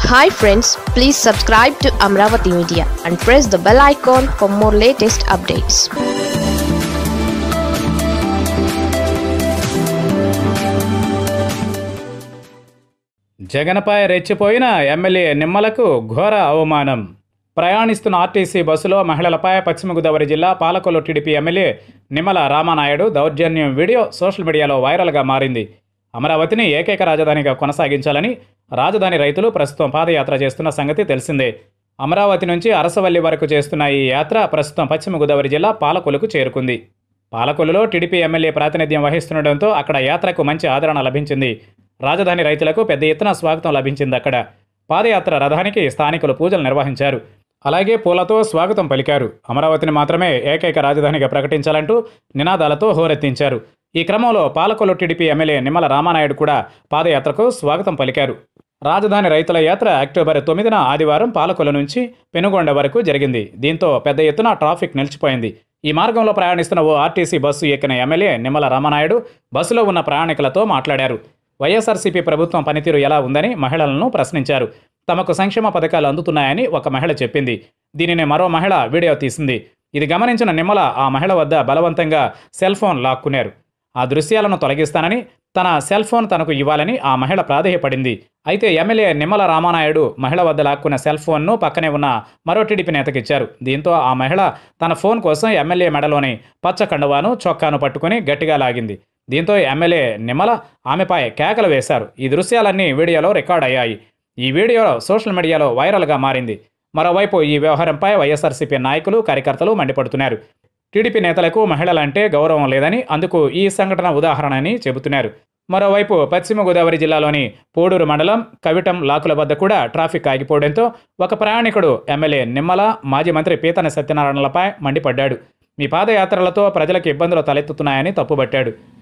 hi friends please subscribe to Amaravati media and press the bell icon for more latest updates జగన్పై రెచ్చిపోయిన MLA నిమ్మలకు ఘోర అవమానం ప్రయాణిస్తున్న RTC బస్సులో మహిళలపై పశ్చిమ గోదావరి జిల్లా పాలకొల్లు టీడీపీ ఎమ్మెల్యే నిమ్మల రామానాయుడు దౌర్జన్యం వీడియో సోషల్ మీడియాలో వైరల్గా మారింది అమరావతిని ఏకైక రాజధానిగా కొనసాగించాలని రాజధాని రైతులు ప్రస్తుతం పాదయాత్ర చేస్తున్న సంగతి తెలిసిందే అమరావతి నుంచి అరసవల్లి వరకు చేస్తున్న ఈ యాత్ర ప్రస్తుతం పశ్చిమ గోదావరి జిల్లా పాలకొల్లుకు చేరుకుంది పాలకొల్లులో టీడీపీ ఎమ్మెల్యే ప్రాతినిధ్యం వహిస్తుండటంతో అక్కడ యాత్రకు మంచి ఆదరణ లభించింది రాజధాని రైతులకు పెద్ద ఎత్తున స్వాగతం లభించింది అక్కడ పాదయాత్ర రథానికి స్థానికులు పూజలు నిర్వహించారు అలాగే పూలతో స్వాగతం పలికారు అమరావతిని మాత్రమే ఏకైక రాజధానిగా ప్రకటించాలంటూ నినాదాలతో హోరెత్తించారు ఈ క్రమంలో పాలకొల్లు టీడీపీ ఎమ్మెల్యే నిమ్మల రామానాయుడు కూడా పాదయాత్రకు స్వాగతం పలికారు రాజధాని రైతుల యాత్ర అక్టోబర్ తొమ్మిదిన ఆదివారం పాలకొల్లు నుంచి పెనుగొండ వరకు జరిగింది దీంతో పెద్ద ఎత్తున ట్రాఫిక్ నిలిచిపోయింది ఈ మార్గంలో ప్రయాణిస్తున్న ఓ ఆర్టీసీ బస్సు ఎక్కిన ఎమ్మెల్యే నిమ్మల రామానాయుడు బస్సులో ఉన్న ప్రయాణికులతో మాట్లాడారు వైఎస్ఆర్సీపీ ప్రభుత్వం పనితీరు ఎలా ఉందని మహిళలను ప్రశ్నించారు తమకు సంక్షేమ పథకాలు అందుతున్నాయని ఒక మహిళ చెప్పింది దీనిని మరో మహిళ వీడియో తీసింది ఇది గమనించిన నిమ్మల ఆ మహిళ వద్ద బలవంతంగా సెల్ ఫోన్ లాక్కున్నారు ఆ దృశ్యాలను తొలగిస్తానని తన సెల్ ఫోన్ తనకు ఇవ్వాలని ఆ మహిళ ప్రాధేయపడింది అయితే ఎమ్మెల్యే నిమ్మల రామానాయుడు మహిళ వద్ద లాక్కున్న సెల్ ఫోన్ను పక్కనే ఉన్న మరో టీడీపీ నేతకిచ్చారు దీంతో ఆ మహిళ తన ఫోన్ కోసం ఎమ్మెల్యే మెడలోని పచ్చ కండువాను చొక్కాను పట్టుకుని గట్టిగా లాగింది దీంతో ఎమ్మెల్యే నిమ్మల ఆమెపై కేకలు వేశారు ఈ దృశ్యాలన్నీ వీడియోలో రికార్డ్ అయ్యాయి ఈ వీడియో సోషల్ మీడియాలో వైరల్గా మారింది మరోవైపు ఈ వ్యవహారంపై వైఎస్ఆర్సీపీ నాయకులు కార్యకర్తలు మండిపడుతున్నారు టీడీపీ నేతలకు మహిళలంటే గౌరవం లేదని అందుకు ఈ సంఘటన ఉదాహరణ అని చెబుతున్నారు మరోవైపు పశ్చిమ గోదావరి జిల్లాలోని పోడూరు మండలం కవిటం లాకుల వద్ద కూడా ట్రాఫిక్ ఆగిపోవడంతో ఒక ప్రయాణికుడు ఎమ్మెల్యే నిమ్మల మాజీ మంత్రి పీతన సత్యనారాయణలపై మండిపడ్డాడు మీ పాదయాత్రలతో ప్రజలకు ఇబ్బందులు తలెత్తుతున్నాయని తప్పుబట్టాడు